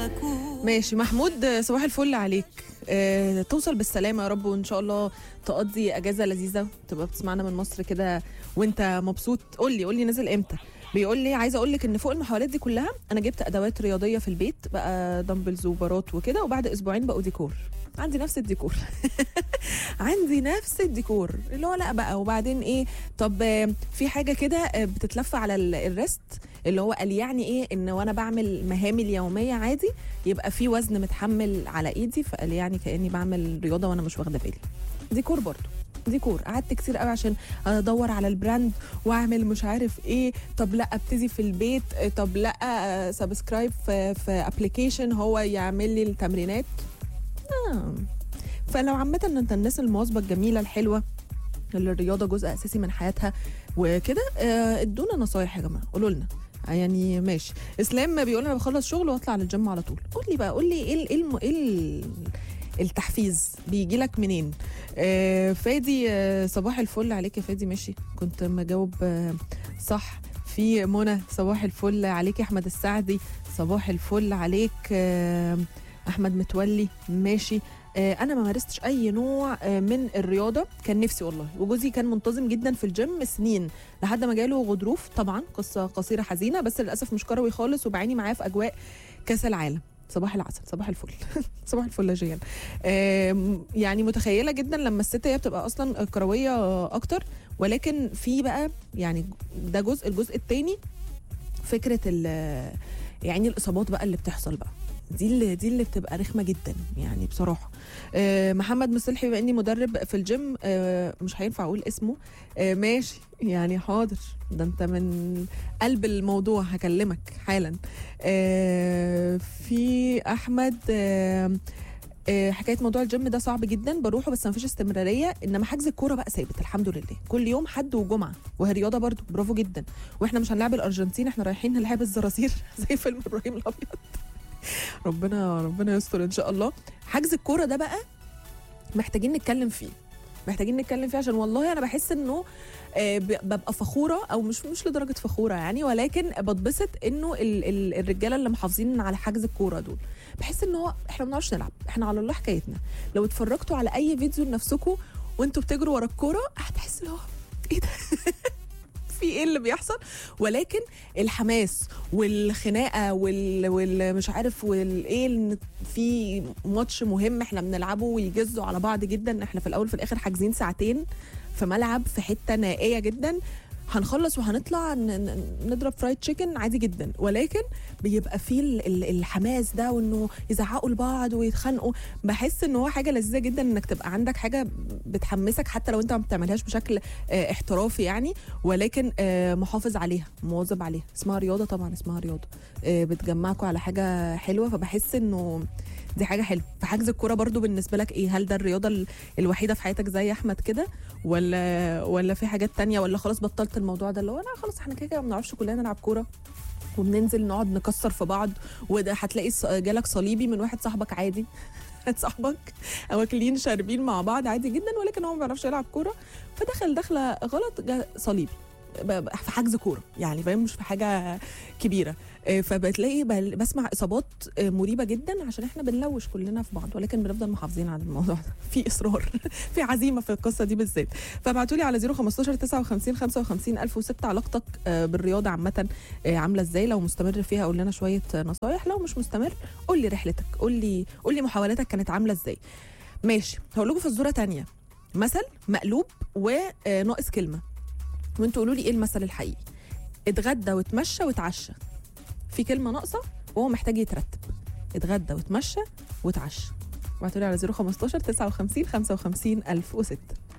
أكون ماشي محمود آه، صباح الفل عليك آه، توصل بالسلامة يا رب وإن شاء الله تقضي أجازة لذيذة تبقى بتسمعنا من مصر كده وأنت مبسوط قول لي قول لي نزل إمتى بيقول لي عايزه اقول لك ان فوق المحاولات دي كلها انا جبت ادوات رياضيه في البيت بقى دمبلز وبارات وكده وبعد اسبوعين بقوا ديكور عندي نفس الديكور عندي نفس الديكور اللي هو لا بقى وبعدين ايه طب آه، في حاجه كده آه، بتتلف على ال- الريست اللي هو قال يعني ايه ان وانا بعمل مهامي اليوميه عادي يبقى في وزن متحمل على ايدي فقال يعني كاني بعمل رياضه وانا مش واخده بالي ديكور برضو ديكور قعدت كتير قوي عشان ادور على البراند واعمل مش عارف ايه طب لا ابتدي في البيت طب لا سبسكرايب في في ابلكيشن هو يعمل لي التمرينات آه. فلو عامه انت الناس المواظبه الجميله الحلوه اللي الرياضه جزء اساسي من حياتها وكده آه، ادونا نصايح يا جماعه قولوا لنا يعني ماشي اسلام بيقول انا بخلص شغل واطلع على الجيم على طول قول لي بقى قول لي ايه ال- ايه الم- ايه ال- التحفيز بيجي لك منين آه فادي آه صباح الفل عليك يا فادي ماشي كنت مجاوب آه صح في منى صباح الفل عليك يا احمد السعدي صباح الفل عليك آه احمد متولي ماشي آه، انا ما مارستش اي نوع آه، من الرياضه كان نفسي والله وجوزي كان منتظم جدا في الجيم سنين لحد ما جاله غضروف طبعا قصه قصيره حزينه بس للاسف مش كروي خالص وبعاني معاه في اجواء كاس العالم صباح العسل صباح الفل صباح الفل يا جيان آم، يعني متخيله جدا لما الست هي بتبقى اصلا كرويه اكتر ولكن في بقى يعني ده جزء الجزء الثاني فكره ال- يعني الاصابات بقى اللي بتحصل بقى دي اللي دي اللي بتبقى رخمه جدا يعني بصراحه آه، محمد مصلحي بما اني مدرب في الجيم آه، مش هينفع اقول اسمه آه، ماشي يعني حاضر ده انت من قلب الموضوع هكلمك حالا آه، في احمد آه، آه، حكايه موضوع الجيم ده صعب جدا بروحه بس ما فيش استمراريه انما حجز الكوره بقى ثابت الحمد لله كل يوم حد وجمعه وهي رياضه برضو برافو جدا واحنا مش هنلعب الارجنتين احنا رايحين نلعب الزرازير زي فيلم ابراهيم الابيض ربنا ربنا يستر ان شاء الله حجز الكوره ده بقى محتاجين نتكلم فيه محتاجين نتكلم فيه عشان والله انا بحس انه آه، ب- ببقى فخوره او مش مش لدرجه فخوره يعني ولكن بتبسط انه ال ال الرجاله اللي محافظين على حجز الكوره دول بحس ان هو احنا ما بنعرفش نلعب احنا على الله حكايتنا لو اتفرجتوا على اي فيديو لنفسكم وانتوا بتجروا ورا الكوره هتحس اللي هو ايه ده في ايه اللي بيحصل ولكن الحماس والخناقه وال, وال مش عارف والايه إن في ماتش مهم احنا بنلعبه ويجزوا على بعض جدا احنا في الاول في الاخر حاجزين ساعتين في ملعب في حته نائيه جدا هنخلص وهنطلع ن- ن- نضرب فرايد تشيكن عادي جدا ولكن بيبقى فيه ال- ال- الحماس ده وانه يزعقوا لبعض ويتخانقوا بحس ان هو حاجه لذيذه جدا انك تبقى عندك حاجه بتحمسك حتى لو انت ما بتعملهاش بشكل آه، احترافي يعني ولكن آه، محافظ عليها مواظب عليها اسمها رياضه طبعا اسمها رياضه آه، بتجمعكم على حاجه حلوه فبحس انه دي حاجه حلوه فحجز الكوره برضو بالنسبه لك ايه هل ده الرياضه ال- الوحيده في حياتك زي احمد كده ولا ولا في حاجات تانية ولا خلاص بطلت الموضوع ده اللي هو لا خلاص احنا كده كده ما بنعرفش كلنا نلعب كوره وبننزل نقعد نكسر في بعض وده هتلاقي ص- جالك صليبي من واحد صاحبك عادي واحد صاحبك واكلين شاربين مع بعض عادي جدا ولكن هو ما بيعرفش يلعب كوره فدخل دخله غلط جا صليبي ب- ب- في حجز كوره يعني فاهم مش في حاجه كبيره آه، فبتلاقي بل- بسمع اصابات آه، مريبه جدا عشان احنا بنلوش كلنا في بعض ولكن بنفضل محافظين على الموضوع ده في اصرار في عزيمه في القصه دي بالذات فابعتوا لي على 015 59 55 1006 علاقتك آه، بالرياضه عامه آه، عامله ازاي لو مستمر فيها قول لنا شويه آه، نصايح لو مش مستمر قول لي رحلتك قول لي قول لي محاولاتك كانت عامله ازاي ماشي هقول لكم فزوره تانية مثل مقلوب وناقص كلمه وانتوا قولوا لي ايه المثل الحقيقي اتغدى واتمشى واتعشى في كلمه ناقصه وهو محتاج يترتب اتغدى واتمشى واتعشى ابعتوا لي على 015 59 55 1006